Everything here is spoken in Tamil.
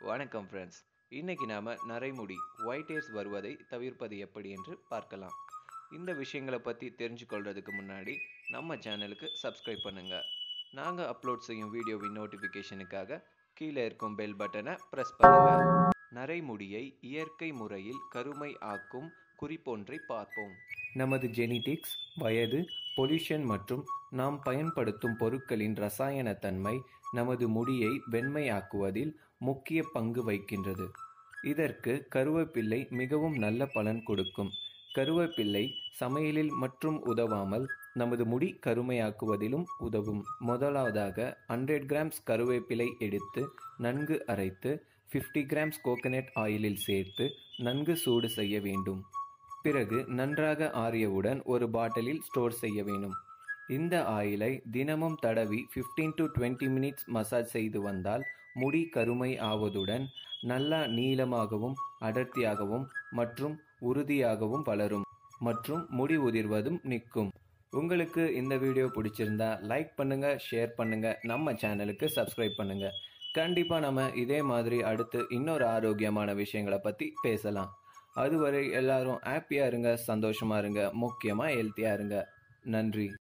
வணக்கம் ஃப்ரெண்ட்ஸ் இன்னைக்கு நாம நரைமுடி ஒயிட் ஹேர்ஸ் வருவதை தவிர்ப்பது எப்படி என்று பார்க்கலாம் இந்த விஷயங்களை பற்றி தெரிஞ்சுக்கொள்றதுக்கு முன்னாடி நம்ம சேனலுக்கு சப்ஸ்கிரைப் பண்ணுங்க நாங்கள் அப்லோட் செய்யும் வீடியோவின் நோட்டிஃபிகேஷனுக்காக கீழே இருக்கும் பெல் பட்டனை ப்ரெஸ் பண்ணுங்க நரைமுடியை இயற்கை முறையில் கருமை ஆக்கும் குறிப்பொன்றை பார்ப்போம் நமது ஜெனிடிக்ஸ் வயது பொல்யூஷன் மற்றும் நாம் பயன்படுத்தும் பொருட்களின் ரசாயன தன்மை நமது முடியை வெண்மையாக்குவதில் முக்கிய பங்கு வகிக்கின்றது இதற்கு கருவேப்பிள்ளை மிகவும் நல்ல பலன் கொடுக்கும் கருவேப்பிள்ளை சமையலில் மற்றும் உதவாமல் நமது முடி கருமையாக்குவதிலும் உதவும் முதலாவதாக ஹண்ட்ரட் கிராம்ஸ் கருவேப்பிலை எடுத்து நன்கு அரைத்து 50 கிராம்ஸ் கோகனட் ஆயிலில் சேர்த்து நன்கு சூடு செய்ய வேண்டும் பிறகு நன்றாக ஆறியவுடன் ஒரு பாட்டிலில் ஸ்டோர் செய்ய வேண்டும் இந்த ஆயிலை தினமும் தடவி 15 டு 20 மினிட்ஸ் மசாஜ் செய்து வந்தால் முடி கருமை ஆவதுடன் நல்லா நீளமாகவும் அடர்த்தியாகவும் மற்றும் உறுதியாகவும் வளரும் மற்றும் முடி உதிர்வதும் நிற்கும் உங்களுக்கு இந்த வீடியோ பிடிச்சிருந்தா லைக் பண்ணுங்க ஷேர் பண்ணுங்க நம்ம சேனலுக்கு சப்ஸ்கிரைப் பண்ணுங்க கண்டிப்பாக நம்ம இதே மாதிரி அடுத்து இன்னொரு ஆரோக்கியமான விஷயங்களை பற்றி பேசலாம் அதுவரை எல்லாரும் ஹாப்பியாக இருங்க சந்தோஷமாக இருங்க முக்கியமாக ஹெல்த்தியாக இருங்க நன்றி